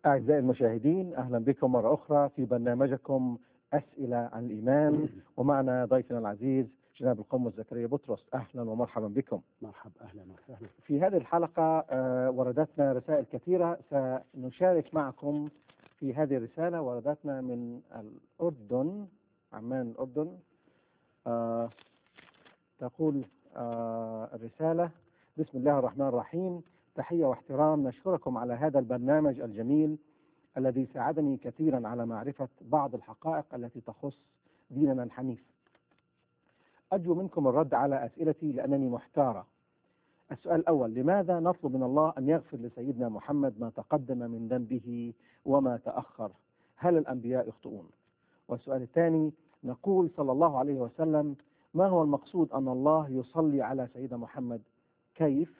أعزائي المشاهدين أهلا بكم مرة أخرى في برنامجكم أسئلة عن الإيمان ومعنا ضيفنا العزيز جناب القمص زكريا بطرس أهلا ومرحبا بكم مرحبا اهلا وسهلا في هذه الحلقة آه، وردتنا رسائل كثيرة سنشارك معكم في هذه الرسالة وردتنا من الأردن عمان الأردن آه، تقول آه، الرسالة بسم الله الرحمن الرحيم تحية واحترام نشكركم على هذا البرنامج الجميل الذي ساعدني كثيرا على معرفة بعض الحقائق التي تخص ديننا الحنيف أرجو منكم الرد على أسئلتي لأنني محتارة السؤال الأول لماذا نطلب من الله أن يغفر لسيدنا محمد ما تقدم من ذنبه وما تأخر هل الأنبياء يخطئون والسؤال الثاني نقول صلى الله عليه وسلم ما هو المقصود أن الله يصلي على سيدنا محمد كيف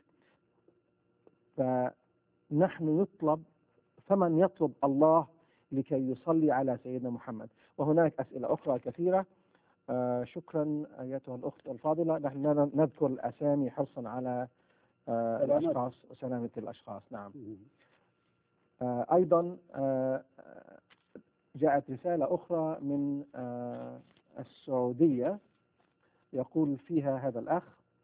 فنحن نطلب فمن يطلب الله لكي يصلي على سيدنا محمد وهناك أسئلة أخرى كثيرة آه شكرا أيتها الأخت الفاضلة نحن نذكر الأسامي حرصا على آه سلامة. الأشخاص وسلامة الأشخاص نعم آه أيضا آه جاءت رسالة أخرى من آه السعودية يقول فيها هذا الأخ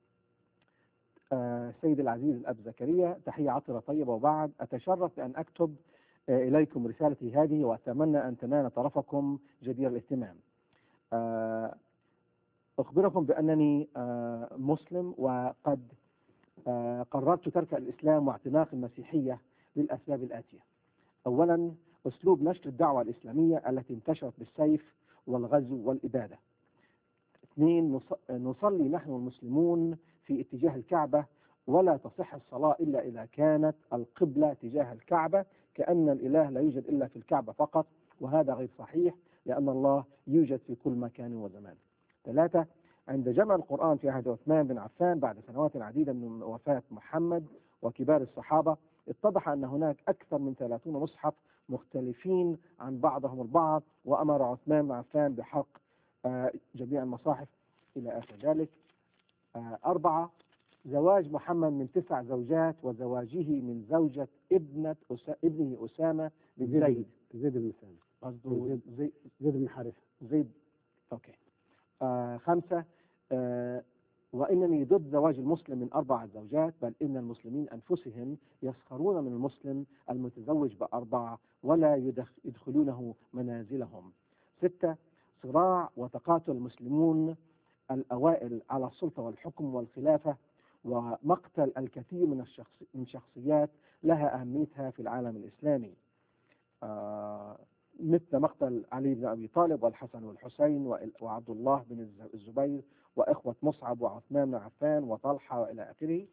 آه سيد العزيز الأب زكريا تحية عطرة طيبة وبعد أتشرف بأن أكتب آه إليكم رسالتي هذه وأتمنى أن تنال طرفكم جدير الاهتمام آه أخبركم بأنني آه مسلم وقد آه قررت ترك الإسلام واعتناق المسيحية للأسباب الآتية أولا أسلوب نشر الدعوة الإسلامية التي انتشرت بالسيف والغزو والإبادة اثنين نص- نصلي نحن المسلمون في اتجاه الكعبة ولا تصح الصلاة إلا إذا كانت القبلة تجاه الكعبة كأن الإله لا يوجد إلا في الكعبة فقط وهذا غير صحيح لأن الله يوجد في كل مكان وزمان ثلاثة عند جمع القرآن في عهد عثمان بن عفان بعد سنوات عديدة من وفاة محمد وكبار الصحابة اتضح أن هناك أكثر من 30 مصحف مختلفين عن بعضهم البعض وأمر عثمان بن عفان بحرق آه، جميع المصاحف إلى آخر ذلك آه، أربعة زواج محمد من تسع زوجات وزواجه من زوجة ابنة أسا... ابنه أسامة بن زيد زيد زيد بن سالم قصده زيد. زي... زيد بن حارثة زيد أوكي آه خمسة آه وإنني ضد زواج المسلم من أربع زوجات بل إن المسلمين أنفسهم يسخرون من المسلم المتزوج بأربعة ولا يدخ يدخلونه منازلهم ستة صراع وتقاتل المسلمون الأوائل على السلطة والحكم والخلافة ومقتل الكثير من الشخص من شخصيات لها أهميتها في العالم الإسلامي آه مثل مقتل علي بن أبي طالب والحسن والحسين وإل- وعبد الله بن الز- الزبير وإخوة مصعب وعثمان بن عفان وطلحة وإلى آخره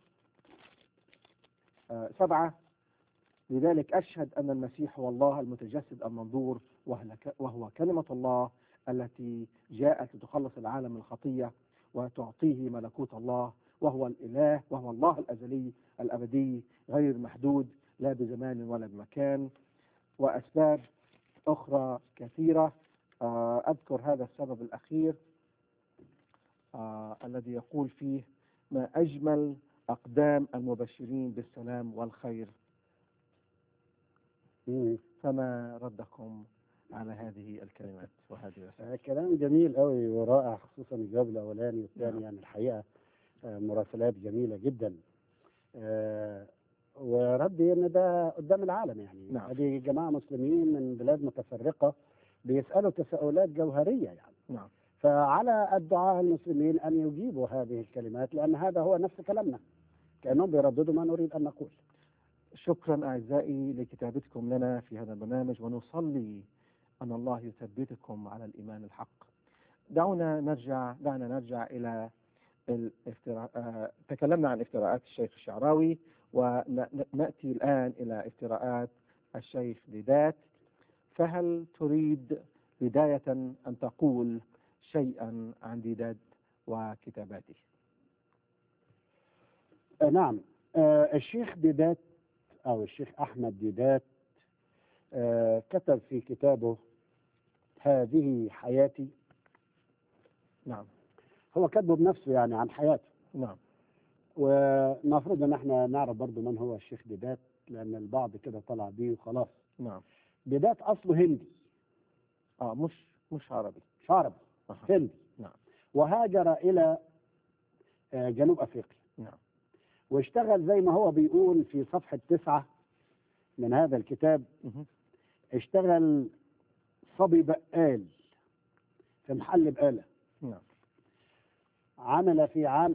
آه، سبعة لذلك أشهد أن المسيح هو الله المتجسد المنظور وهل- وهو كلمة الله التي جاءت لتخلص العالم من الخطية وتعطيه ملكوت الله وهو الإله وهو الله الأزلي الأبدي غير محدود لا بزمان ولا بمكان وأسباب أخرى كثيرة آه، أذكر هذا السبب الأخير آه، الذي يقول فيه ما أجمل أقدام المبشرين بالسلام والخير مم. فما ردكم على هذه الكلمات وهذه الرسائل آه، كلام جميل قوي ورائع خصوصا الجواب الاولاني والثاني نعم. يعني الحقيقه آه، مراسلات جميله جدا آه، وردي ان ده قدام العالم يعني نعم. هذه جماعه مسلمين من بلاد متفرقه بيسالوا تساؤلات جوهريه يعني نعم فعلى الدعاة المسلمين ان يجيبوا هذه الكلمات لان هذا هو نفس كلامنا كانهم بيرددوا ما نريد ان نقول شكرا أعزائي لكتابتكم لنا في هذا البرنامج ونصلي أن الله يثبتكم على الإيمان الحق دعونا نرجع دعنا نرجع إلى الافتراء آه، تكلمنا عن افتراءات الشيخ الشعراوي ونأتي الآن إلى افتراءات الشيخ ديدات فهل تريد بداية أن تقول شيئا عن ديدات وكتاباته آه نعم آه الشيخ ديدات أو الشيخ أحمد ديدات آه كتب في كتابه هذه حياتي نعم هو كتبه بنفسه يعني عن حياته نعم والمفروض ان احنا نعرف برضو من هو الشيخ ديدات لان البعض كده طلع بيه وخلاص نعم بدات اصله هندي اه مش مش عربي مش عربي أها. هندي نعم. وهاجر الى آه، جنوب افريقيا نعم واشتغل زي ما هو بيقول في صفحه تسعه من هذا الكتاب مهم. اشتغل صبي بقال في محل بقاله نعم عمل في عام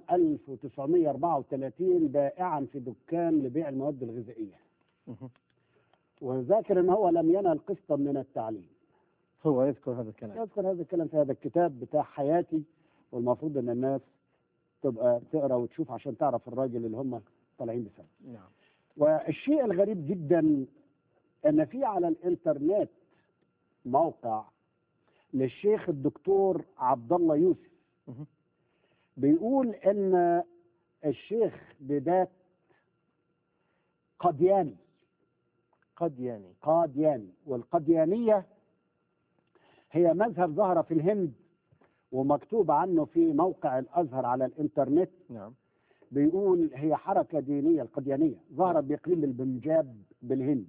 1934 بائعا في دكان لبيع المواد الغذائيه مهم. وذاكر ان هو لم ينل قسطا من التعليم هو يذكر هذا الكلام يذكر هذا الكلام في هذا الكتاب بتاع حياتي والمفروض ان الناس تبقى تقرا وتشوف عشان تعرف الراجل اللي هم طالعين بسبب نعم والشيء الغريب جدا ان في على الانترنت موقع للشيخ الدكتور عبد الله يوسف مهم. بيقول ان الشيخ بدات قدياني قد يعني قادياني والقديانية هي مذهب ظهر في الهند ومكتوب عنه في موقع الأزهر على الإنترنت نعم بيقول هي حركة دينية القديانية ظهرت بإقليم البنجاب بالهند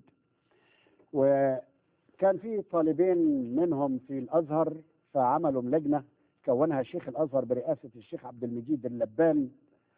وكان في طالبين منهم في الأزهر فعملوا لجنة كونها شيخ الأزهر برئاسة الشيخ عبد المجيد اللبان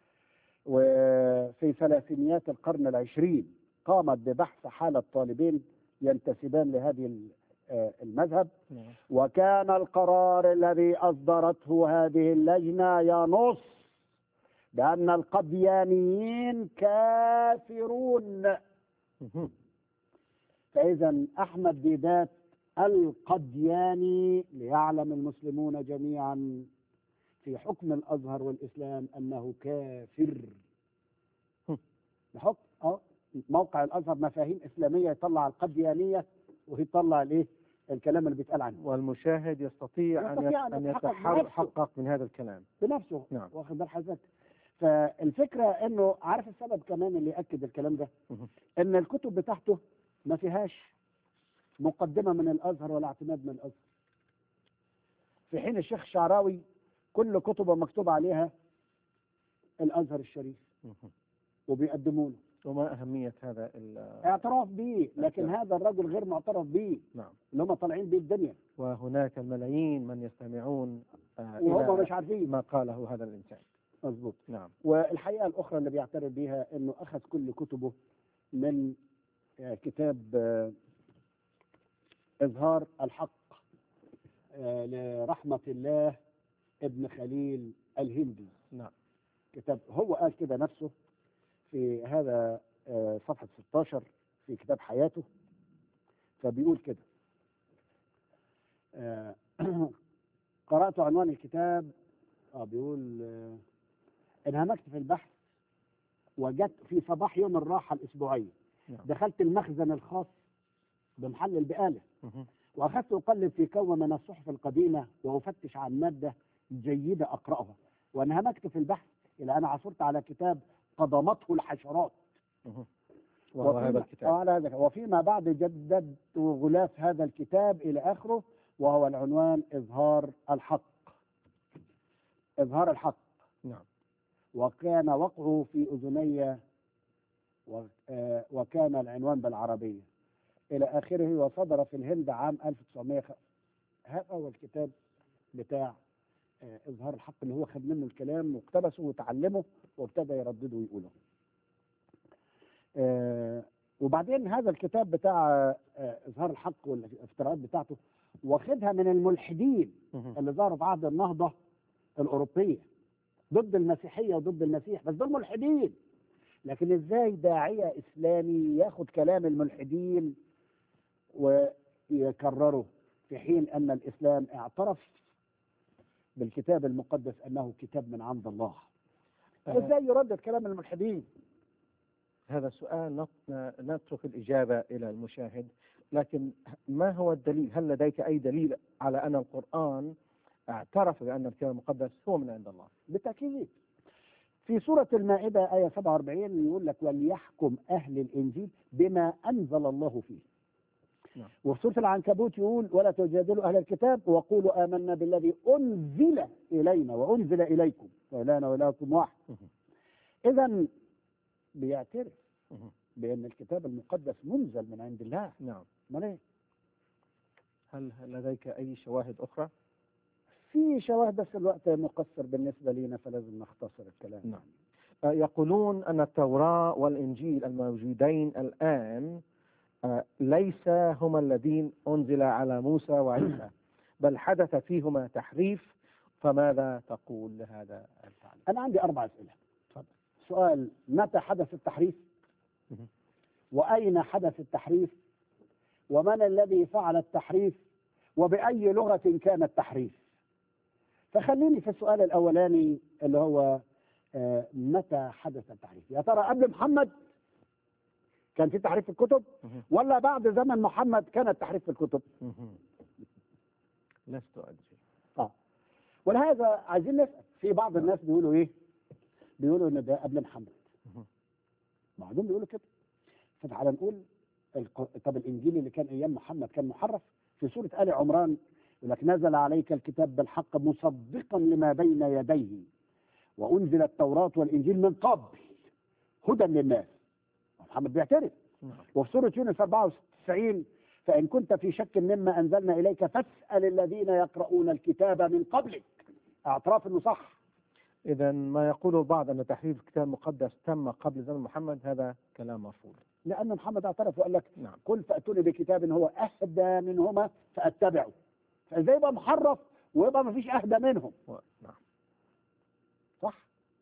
وفي ثلاثينيات القرن العشرين قامت ببحث حال الطالبين ينتسبان لهذه ال- آه، المذهب نعم وكان القرار الذي أصدرته هذه اللجنة ينص بأن القديانيين كافرون مهم. فإذا أحمد ديدات القدياني ليعلم المسلمون جميعا في حكم الأزهر والإسلام أنه كافر هم. بحكم أه موقع الأزهر مفاهيم إسلامية يطلع القديانية ويطلع الإيه الكلام اللي بيتقال عنه والمشاهد يستطيع أن يستطيع يت- أن أن يتحقق يتحقق من هذا الكلام بنفسه نعم. واخد بال حضرتك فالفكره انه عارف السبب كمان اللي ياكد الكلام ده مهم. ان الكتب بتاعته ما فيهاش مقدمه من الازهر ولا اعتماد من الازهر في حين الشيخ الشعراوي كل كتبه مكتوب عليها الازهر الشريف مهم. وبيقدموا له وما أهمية هذا ال- اعتراف به لكن نعم. هذا الرجل غير معترف به نعم اللي هم طالعين بيه الدنيا وهناك الملايين من يستمعون آه، وهم إلى مش عارفين ما قاله هذا الإنسان مظبوط نعم والحقيقه الاخرى اللي بيعترف بيها انه اخذ كل كتبه من آه، كتاب آه، اظهار الحق آه، لرحمه الله ابن خليل الهندي نعم كتاب هو قال كده نفسه في هذا آه، صفحه 16 في كتاب حياته فبيقول كده آه، قرات عنوان الكتاب اه بيقول آه، انهمكت في البحث وجدت في صباح يوم الراحه الاسبوعيه نعم دخلت المخزن الخاص بمحل البقاله مهم. واخذت اقلب في كوم من الصحف القديمه وافتش عن ماده جيده اقراها وانهمكت في البحث الى ان عثرت على كتاب قضمته الحشرات مهم. وهو وفيما- هذا آه، الكتاب على هذا وفيما بعد جددت غلاف هذا الكتاب الى اخره وهو العنوان اظهار الحق اظهار الحق نعم وكان وقعه في اذني و- آه، وكان العنوان بالعربيه الى اخره وصدر في الهند عام 1900 هذا هو الكتاب بتاع آه، اظهار الحق اللي هو خد منه الكلام واقتبسه وتعلمه وابتدى يردده ويقوله آه، وبعدين هذا الكتاب بتاع آه، اظهار الحق والافتراءات بتاعته واخدها من الملحدين مهم. اللي ظهروا في عهد النهضه الاوروبيه ضد المسيحيه وضد المسيح بس دول ملحدين لكن ازاي داعيه اسلامي ياخد كلام الملحدين ويكرره في حين ان الاسلام اعترف بالكتاب المقدس انه كتاب من عند الله آه. ازاي يردد كلام الملحدين هذا السؤال نط- نترك الإجابة إلى المشاهد لكن ما هو الدليل هل لديك أي دليل على أن القرآن اعترف بأن الكتاب المقدس هو من عند الله بالتاكيد في سورة المائدة آية 47 يقول لك وليحكم أهل الإنجيل بما أنزل الله فيه. نعم. وفي سورة العنكبوت يقول ولا تجادلوا أهل الكتاب وقولوا آمنا بالذي أنزل إلينا وأنزل إليكم وإلهنا وإلهكم واحد. مهم. إذا بيعترف مهم. بان الكتاب المقدس منزل من عند الله نعم امال ايه هل لديك أي شواهد أخرى؟ في شواهد بس الوقت مقصر بالنسبه لينا فلازم نختصر الكلام نعم. آه، يقولون أن التوراة والإنجيل الموجودين الآن آه، ليس هما الذين أنزل على موسى وعيسى بل حدث فيهما تحريف فماذا تقول لهذا التعليق؟ انا عندي اربع اسئله تفضل. سؤال متى حدث التحريف مهم. واين حدث التحريف ومن الذي فعل التحريف وباي لغه كان التحريف فخليني في السؤال الاولاني اللي هو آه، متى حدث التحريف يا ترى قبل محمد كان في تحريف في الكتب مهم. ولا بعد زمن محمد كان التحريف في الكتب مهم. لست أدري ولهذا عايزين نسال في بعض الناس بيقولوا ايه بيقولوا ان ده قبل محمد مهم. بعضهم بيقولوا كده فتعالى نقول الق- طب الانجيل اللي كان ايام محمد كان محرف في سوره ال عمران يقول لك نزل عليك الكتاب بالحق مصدقا لما بين يديه وانزل التوراه والانجيل من قبل هدى للناس محمد بيعترف نعم وفي سورة يونس 94 فإن كنت في شك مما أنزلنا إليك فاسأل الذين يقرؤون الكتاب من قبلك اعتراف إنه صح إذا ما يقوله البعض أن تحريف الكتاب المقدس تم قبل زمن محمد هذا كلام مرفوض لأن محمد اعترف وقال لك نعم قل فأتوني بكتاب هو أهدى منهما فأتبعه فإزاي يبقى محرف ويبقى ما فيش أهدى منهم و... نعم صح؟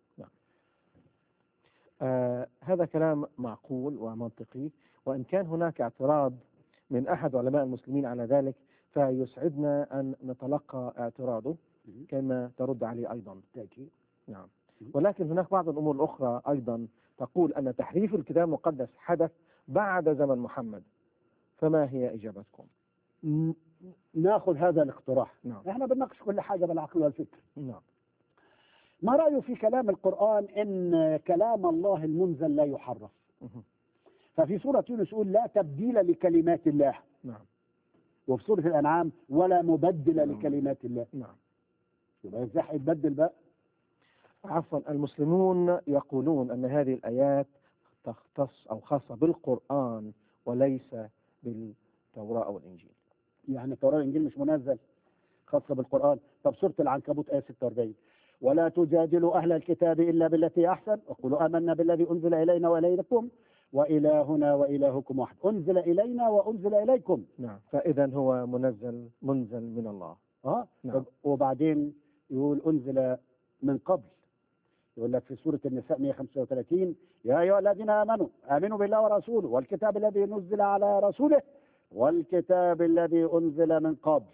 آه هذا كلام معقول ومنطقي وإن كان هناك اعتراض من أحد علماء المسلمين على ذلك فيسعدنا أن نتلقى اعتراضه كما ترد عليه أيضا تأكيد نعم ولكن هناك بعض الأمور الأخرى أيضا تقول أن تحريف الكتاب المقدس حدث بعد زمن محمد فما هي إجابتكم؟ ن- ناخذ هذا الاقتراح نعم احنا بنناقش كل حاجة بالعقل والفكر نعم ما رأيه في كلام القرآن إن كلام الله المنزل لا يحرف مهم. ففي سورة يونس يقول لا تبديل لكلمات الله نعم وفي سورة الأنعام ولا مبدل نعم. لكلمات الله نعم يبقى ازاي هيتبدل بقى عفوا المسلمون يقولون أن هذه الآيات تختص أو خاصة بالقرآن وليس بالتوراة أو الإنجيل يعني التوراة والإنجيل مش منزل خاصة بالقرآن طب سورة العنكبوت آية 46 ولا تجادلوا أهل الكتاب إلا بالتي هي أحسن وقولوا آمنا بالذي أنزل إلينا وإليكم وإلهنا وإلهكم واحد أنزل إلينا وأنزل إليكم نعم فإذا هو منزل منزل من الله اه نعم. طب وبعدين يقول انزل من قبل يقول لك في سوره النساء 135 يا ايها الذين امنوا امنوا بالله ورسوله والكتاب الذي نزل على رسوله والكتاب الذي انزل من قبل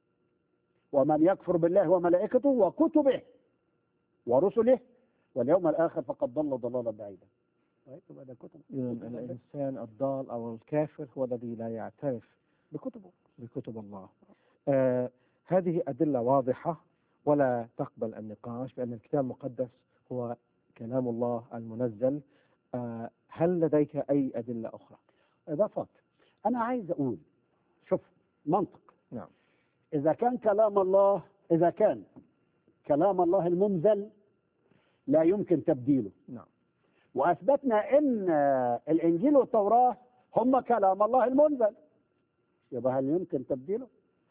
ومن يكفر بالله وملائكته وكتبه ورسله واليوم الاخر فقد ضل ضلالا بعيدا طيب يبقى ده كتب إذن الإنسان الضال أو الكافر هو الذي لا يعترف بكتبه بكتب الله آه هذه أدلة واضحة ولا تقبل النقاش بأن الكتاب المقدس هو كلام الله المنزل آه هل لديك أي أدلة أخرى؟ اضافات انا عايز اقول شوف منطق نعم. اذا كان كلام الله اذا كان كلام الله المنزل لا يمكن تبديله نعم واثبتنا ان الانجيل والتوراه هم كلام الله المنزل يبقى هل يمكن تبديله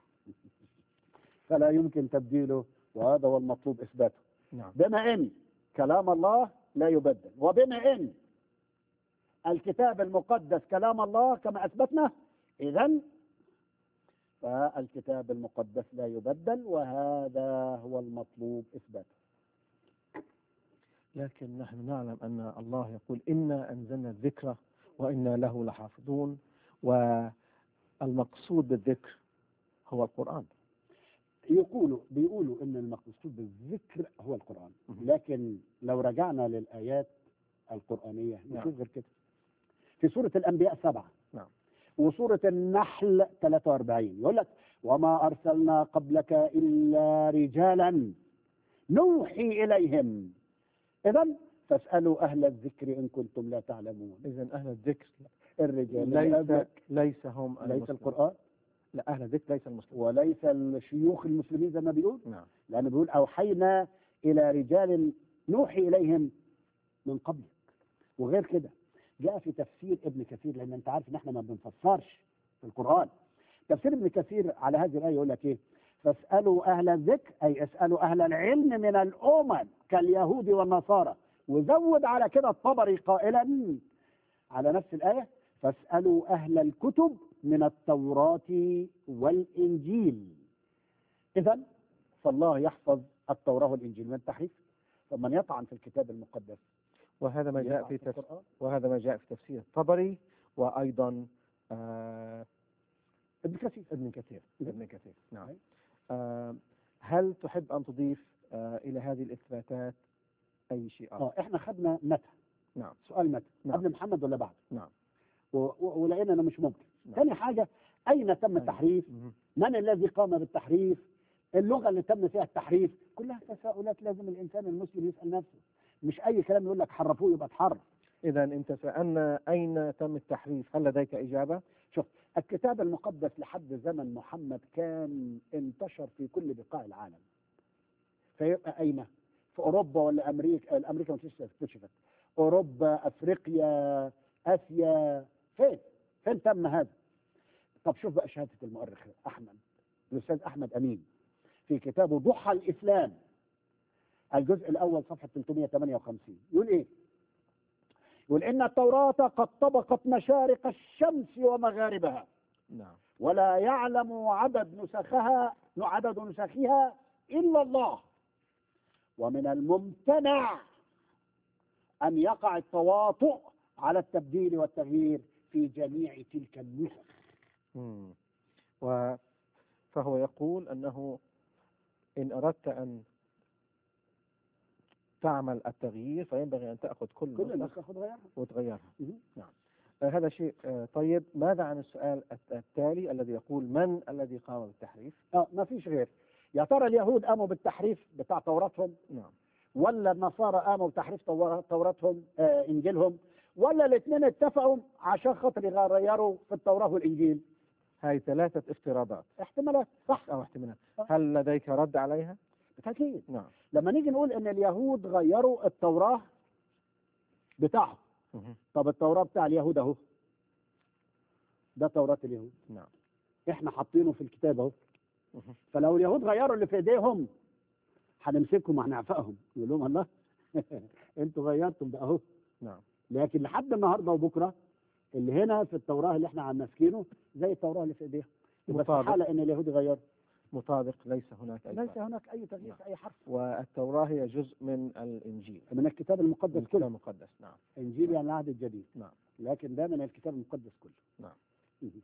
فلا يمكن تبديله وهذا هو المطلوب اثباته نعم بما ان كلام الله لا يبدل وبما ان الكتاب المقدس كلام الله كما اثبتنا اذا فالكتاب المقدس لا يبدل وهذا هو المطلوب اثباته لكن نحن نعلم أن الله يقول إنا أنزلنا الذكر وإنا له لحافظون والمقصود بالذكر هو القرآن يقولوا بيقولوا ان المقصود بالذكر هو القران مهم. لكن لو رجعنا للايات القرانيه نعم. نشوف غير كده في سوره الانبياء سبعه نعم. وسوره النحل 43 يقول لك وما ارسلنا قبلك الا رجالا نوحي اليهم اذا فاسالوا اهل الذكر ان كنتم لا تعلمون إذا أهل الذكر الرجال اللي ليس قبلك ليس هم ليس المسلمون. القران لا أهل الذكر ليس المسلمون وليس الشيوخ المسلمين زي ما بيقول نعم لأنه بيقول أوحينا إلى رجال نوحي إليهم من قبلك وغير كده جاء في تفسير ابن كثير لان انت عارف ان احنا ما بنفسرش في القران تفسير ابن كثير على هذه الايه يقول لك ايه فاسالوا اهل الذكر اي اسالوا اهل العلم من الامم كاليهود والنصارى وزود على كده الطبري قائلا على نفس الايه فاسالوا اهل الكتب من التوراه والانجيل اذا فالله يحفظ التوراه والانجيل من التحريف فمن يطعن في الكتاب المقدس وهذا ما جاء يطعن في تفسير القرآن. وهذا ما جاء في تفسير الطبري وأيضا آه ابن كثير ابن كثير نعم. ابن كثير نعم أي. آه هل تحب أن تضيف آه إلى هذه الإثباتات أي شيء آخر؟ اه احنا خدنا متى نعم سؤال متى نعم. قبل محمد ولا بعد نعم و- و- ولقينا انه مش ممكن نعم. ثاني حاجه اين تم أيوة. التحريف مهم. من الذي قام بالتحريف اللغه اللي تم فيها التحريف كلها تساؤلات لازم الانسان المسلم يسال نفسه مش اي كلام يقول لك حرفوه يبقى اتحرف إذا أنت سألنا أين تم التحريف هل لديك إجابة؟ شوف الكتاب المقدس لحد زمن محمد كان انتشر في كل بقاع العالم فيبقى اين في اوروبا ولا امريكا امريكا ما فيش اكتشفت اوروبا افريقيا اسيا فين فين تم هذا طب شوف بقى شهاده المؤرخ احمد الاستاذ احمد امين في كتابه ضحى الاسلام الجزء الاول صفحه 358 يقول ايه يقول ان التوراه قد طبقت مشارق الشمس ومغاربها نعم ولا يعلم عدد نسخها عدد نسخها الا الله ومن الممتنع ان يقع التواطؤ على التبديل والتغيير في جميع تلك النسخ مم. و فهو يقول أنه إن أردت أن تعمل التغيير فينبغي أن تأخذ كل, كل نسخ النسخ خذ غيرها وتغيرها مهم. آه، هذا شيء آه، طيب ماذا عن السؤال الت- التالي الذي يقول من الذي قام بالتحريف اه ما فيش غير يا ترى اليهود قاموا بالتحريف بتاع توراتهم نعم ولا النصارى قاموا بتحريف تور- توراتهم آه انجيلهم ولا الاثنين اتفقوا عشان خاطر يغيروا في التوراه والانجيل هذه ثلاثة افتراضات احتمالات صح أو احتمالات آه. هل لديك رد عليها؟ بالتاكيد نعم لما نيجي نقول ان اليهود غيروا التوراه بتاعهم مهم. طب التوراه بتاع اليهود اهو ده توراة اليهود نعم احنا حاطينه في الكتاب اهو مهم. فلو اليهود غيروا اللي في ايديهم هنمسكهم وهنعفقهم يقول لهم الله انتوا غيرتم ده اهو نعم لكن لحد النهارده وبكره اللي هنا في التوراه اللي احنا عم ماسكينه زي التوراه اللي في ايديهم بس مطابق. حاله ان اليهود غيروا مطابق ليس هناك أي ليس فرق. هناك اي تغيير نعم. في اي حرف والتوراة هي جزء من الإنجيل من الكتاب من المقدس الكتاب كله المقدس نعم انجيل يعني العهد الجديد نعم لكن ده من الكتاب المقدس كله نعم. مهم.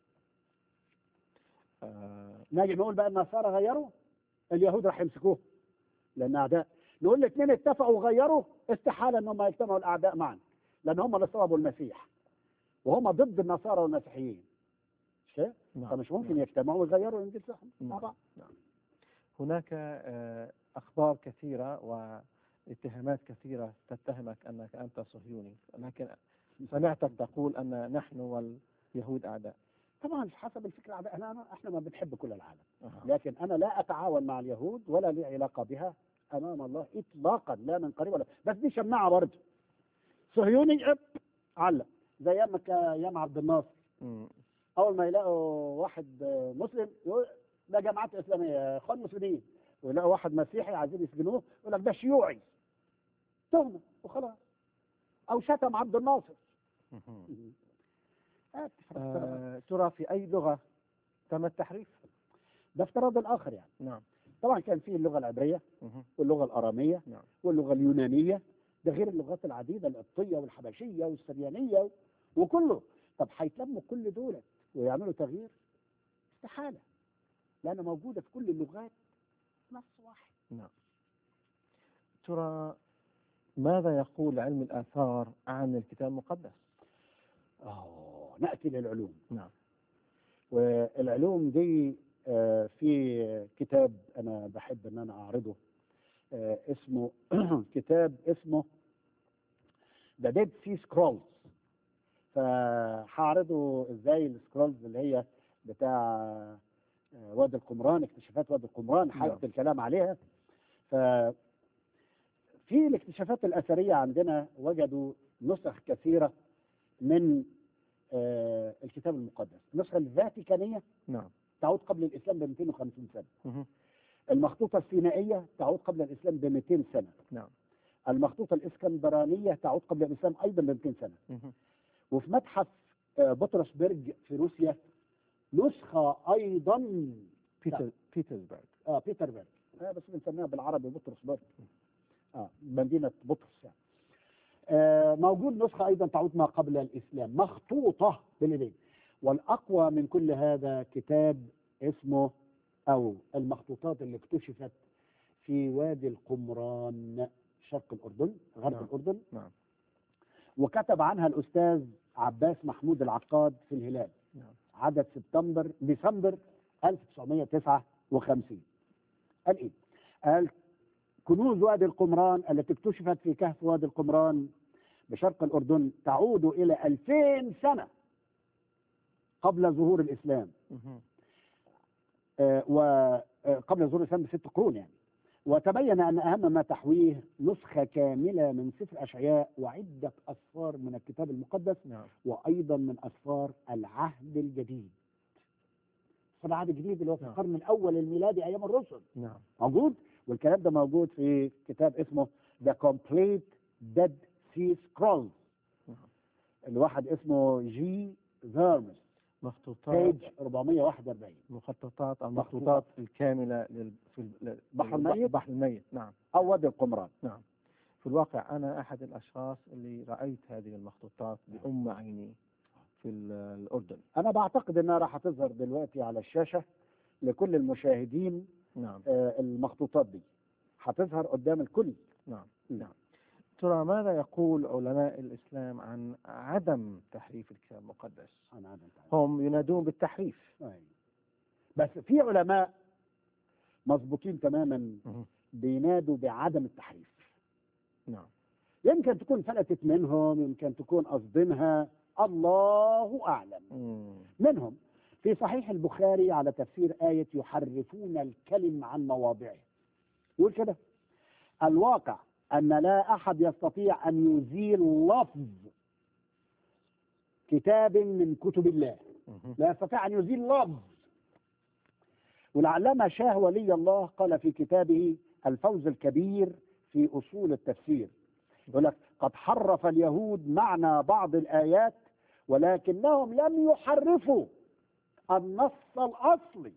آه نجي نقول بقى النصارى غيروا اليهود راح يمسكوه لان اعداء نقول الاثنين اتفقوا وغيروا استحاله ان هم يجتمعوا الاعداء معا لان هم اللي صلبوا المسيح وهم ضد النصارى والمسيحيين مش كده؟ نعم فمش ممكن نعم. يجتمعوا ويغيروا الانجيل بتاعهم مع نعم. بعض نعم. هناك آه، أخبار كثيرة واتهامات كثيرة تتهمك أنك أنت صهيوني لكن سمعتك تقول أن نحن واليهود أعداء طبعا حسب الفكره العادية. احنا أنا- احنا ما بنحب كل العالم أها. لكن انا لا اتعاون مع اليهود ولا لي علاقه بها امام الله اطلاقا لا من قريب ولا بس دي شماعه برضه صهيوني اب علق زي ايام ك- ايام عبد الناصر مم. اول ما يلاقوا واحد آه، مسلم يقول ده جماعات اسلاميه اخوان مسلمين ويلاقوا واحد مسيحي عايزين يسجنوه يقول لك ده شيوعي تهمه وخلاص او شتم عبد الناصر مهم. آه، آه، ترى في أي لغة تم التحريف؟ ده افتراض الاخر يعني نعم طبعا كان في اللغه العبريه مهم. واللغه الاراميه نعم واللغه اليونانيه ده غير اللغات العديده القبطيه والحبشيه والسريانيه وكله طب هيتلموا كل دول ويعملوا تغيير استحاله لان موجوده في كل اللغات نص واحد نعم ترى ماذا يقول علم الآثار عن الكتاب المقدس؟ اه ناتي للعلوم نعم والعلوم دي آه، في كتاب انا بحب ان انا اعرضه آه، اسمه كتاب اسمه ذا ديد سي سكرولز فهعرضه ازاي السكرولز اللي هي بتاع آه، وادي القمران اكتشافات وادي القمران حلقه نعم. الكلام عليها ف في الاكتشافات الاثريه عندنا وجدوا نسخ كثيره من آه الكتاب المقدس النسخة الفاتيكانية نعم تعود قبل الإسلام ب 250 سنة مهم. المخطوطة السينائية تعود قبل الإسلام ب 200 سنة نعم المخطوطة الإسكندرانية تعود قبل الإسلام أيضا ب 200 سنة مهم. وفي متحف آه، بطرسبرج في روسيا نسخة أيضا بيتر بيترسبرغ اه بيتربرج آه بس بنسميها بالعربي بطرسبرج اه مدينة بطرس يعني. آه موجود نسخة أيضا تعود ما قبل الإسلام مخطوطة باليدين والأقوى من كل هذا كتاب اسمه أو المخطوطات اللي اكتشفت في وادي القمران شرق الأردن غرب نعم. الأردن نعم وكتب عنها الأستاذ عباس محمود العقاد في الهلال نعم عدد سبتمبر ديسمبر 1959 قال ايه؟ قال كنوز وادي القمران التي اكتشفت في كهف وادي القمران بشرق الأردن تعود إلى 2000 سنة قبل ظهور الإسلام مهم. آه، وقبل ظهور الإسلام بست قرون يعني وتبين أن أهم ما تحويه نسخة كاملة من سفر أشعياء وعدة أسفار من الكتاب المقدس نعم وأيضا من أسفار العهد الجديد أسفار العهد الجديد اللي هو في نعم. القرن الأول الميلادي أيام الرسل نعم موجود والكلام ده موجود في كتاب اسمه The Complete Dead Sea Scrolls نعم. الواحد اسمه جي فيرمس مخطوطات بيج 441 مخططات المخطوطات الكاملة لل... في ال- لل- بحر للب- الميت؟ بحر الميت نعم أو وادي القمران نعم في الواقع أنا أحد الأشخاص اللي رأيت هذه المخطوطات بأم عيني في ال- الأردن أنا بعتقد إنها راح تظهر دلوقتي على الشاشة لكل المشاهدين نعم آه، المخطوطات دي هتظهر قدام الكل نعم نعم. نعم ترى ماذا يقول علماء الإسلام عن عدم تحريف الكتاب المقدس أنا عارف أنت عارف. هم ينادون بالتحريف أيوة. بس في علماء مظبوطين تماما مهم. بينادوا بعدم التحريف نعم يمكن تكون فلتت منهم يمكن تكون قصدينها الله أعلم مم. منهم في صحيح البخاري على تفسير آية يحرفون الكلم عن مواضعه يقول كده الواقع أن لا أحد يستطيع أن يزيل لفظ كتاب من كتب الله مهم. لا يستطيع أن يزيل لفظ والعلامة شاه ولي الله قال في كتابه الفوز الكبير في أصول التفسير يقول لك قد حرف اليهود معنى بعض الآيات ولكنهم لم يحرفوا النص الأصلي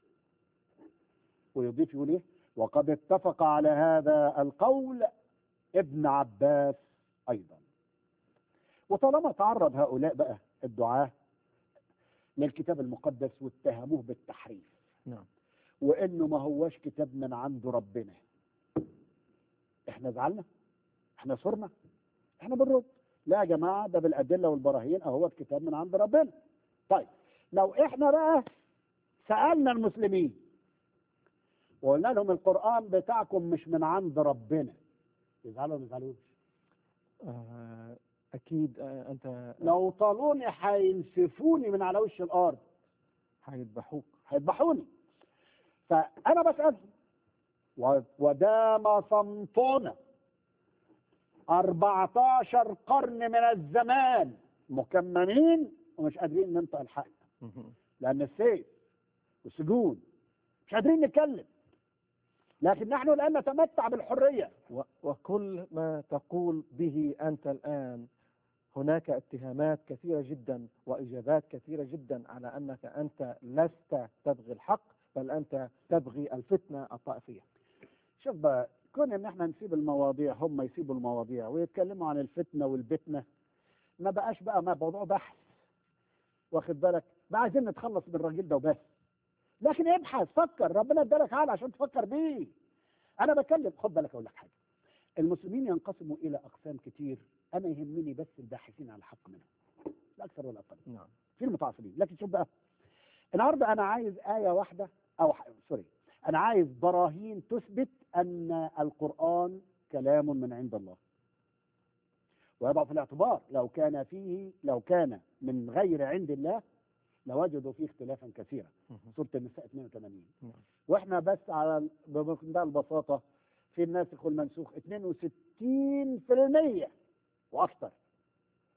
ويضيف يقول إيه وقد اتفق على هذا القول ابن عباس أيضا وطالما تعرض هؤلاء بقى الدعاة للكتاب المقدس واتهموه بالتحريف نعم وانه ما هوش كتاب من عند ربنا احنا زعلنا احنا صرنا احنا بنرد لا يا جماعه ده بالادله والبراهين اهو الكتاب من عند ربنا طيب لو احنا بقى سالنا المسلمين وقلنا لهم القران بتاعكم مش من عند ربنا يزعلوا ولا ما يزعلوش آه، أكيد آه، أنت لو طالوني هينسفوني من على وش الارض حيذبحوك هيذبحوني فانا بسالهم و- ودام صمتنا 14 قرن من الزمان مكممين ومش قادرين ننطق الحق مهم. لان السيف والسجون مش قادرين نتكلم لكن نحن الان نتمتع بالحريه و- وكل ما تقول به أنت الآن هناك اتهامات كثيرة جدا وإجابات كثيرة جدا على أنك أنت لست تبغي الحق بل أنت تبغي الفتنة الطائفية شوف بقى كون ان احنا نسيب المواضيع هم يسيبوا المواضيع ويتكلموا عن الفتنه والبتنه ما بقاش بقى ما موضوع بحث واخد بالك بقى عايزين نتخلص من الراجل ده وبس لكن ابحث فكر ربنا ادالك عقل عشان تفكر بيه انا بكلم خد بالك اقول لك حاجه المسلمين ينقسموا الى اقسام كتير انا يهمني بس الباحثين عن الحق منهم لا اكثر ولا اقل نعم في المتعصبين لكن شوف بقى النهارده انا عايز آية واحدة أو ح- سوري أنا عايز براهين تثبت أن القرآن كلام من عند الله ويضع في الاعتبار لو كان فيه لو كان من غير عند الله لوجدوا فيه اختلافا كثيرا مهم. سورة النساء 82 نعم. واحنا بس على ال- بمنتهى البساطة في الناسخ والمنسوخ 62% واكثر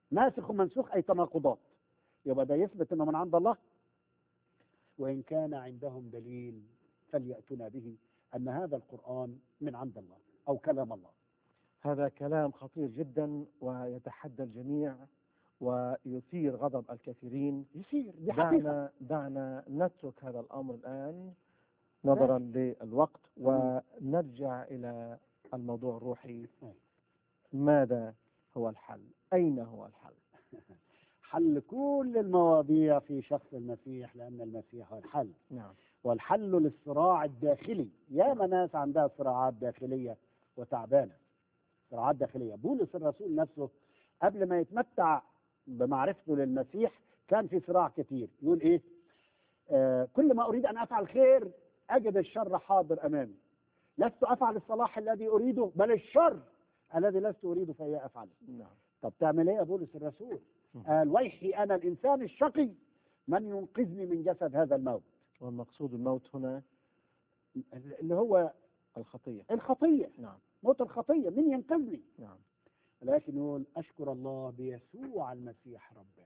ناسخ ومنسوخ أي تناقضات يبقى ده يثبت أنه من عند الله وإن كان عندهم دليل فليأتنا به أن هذا القرآن من عند الله أو كلام الله هذا كلام خطير جدا ويتحدى الجميع ويثير غضب الكثيرين يصير دي حقيقة دعنا دعنا نترك هذا الامر الان نظرا للوقت ونرجع الى الموضوع الروحي نعم. ماذا هو الحل؟ اين هو الحل؟ حل كل المواضيع في شخص المسيح لأن المسيح هو الحل نعم والحل للصراع الداخلي يا ناس عندها صراعات داخلية وتعبانة صراعات داخلية بولس الرسول نفسه قبل ما يتمتع بمعرفته للمسيح كان في صراع كتير يقول ايه آه كل ما اريد ان افعل خير اجد الشر حاضر امامي لست افعل الصلاح الذي اريده بل الشر الذي لست اريده فهي افعله نعم طب تعمل ايه يا بولس الرسول مم. قال ويحي انا الانسان الشقي من ينقذني من جسد هذا الموت والمقصود الموت هنا اللي هو الخطيه الخطيه نعم موت الخطيه مين ينقذني نعم لكن يقول اشكر الله بيسوع المسيح ربنا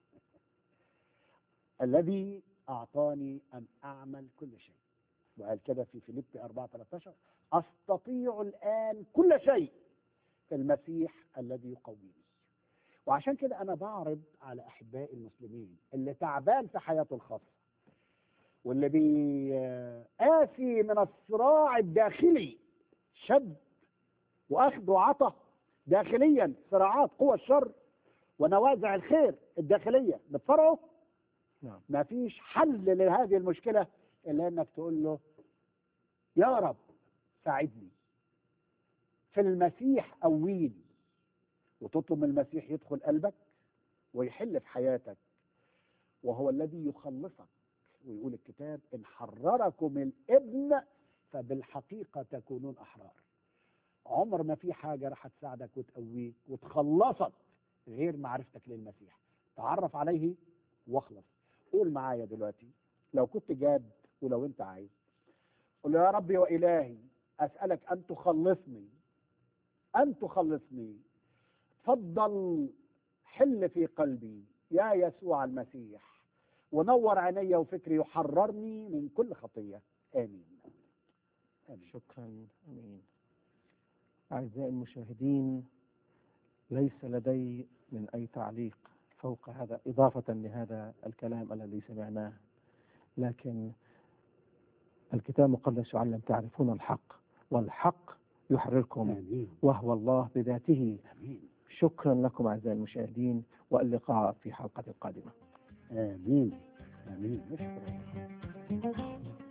الذي اعطاني ان اعمل كل شيء وقال كده في فيليبي 4 13 استطيع الان كل شيء في المسيح الذي يقويني وعشان كده انا بعرض على احبائي المسلمين اللي تعبان في حياته الخاصه واللي بيقاسي من الصراع الداخلي شد واخذ وعطى داخليا صراعات قوى الشر ونوازع الخير الداخليه بتصارعه نعم ما فيش حل لهذه المشكله الا انك تقول له يا رب ساعدني في المسيح قويني وتطلب من المسيح يدخل قلبك ويحل في حياتك وهو الذي يخلصك ويقول الكتاب ان حرركم الابن فبالحقيقه تكونون احرار عمر ما في حاجه راح تساعدك وتقويك وتخلصك غير معرفتك للمسيح تعرف عليه واخلص قول معايا دلوقتي لو كنت جاد ولو انت عايز قول له يا ربي والهي اسالك ان تخلصني ان تخلصني تفضل حل في قلبي يا يسوع المسيح ونور عيني وفكري وحررني من كل خطيه امين امين شكرا امين اعزائي المشاهدين ليس لدي من اي تعليق فوق هذا اضافه لهذا الكلام الذي سمعناه لكن الكتاب المقدس يعلم تعرفون الحق والحق يحرركم امين وهو الله بذاته امين شكرا لكم اعزائي المشاهدين واللقاء في حلقه قادمه امين امين نشكر الله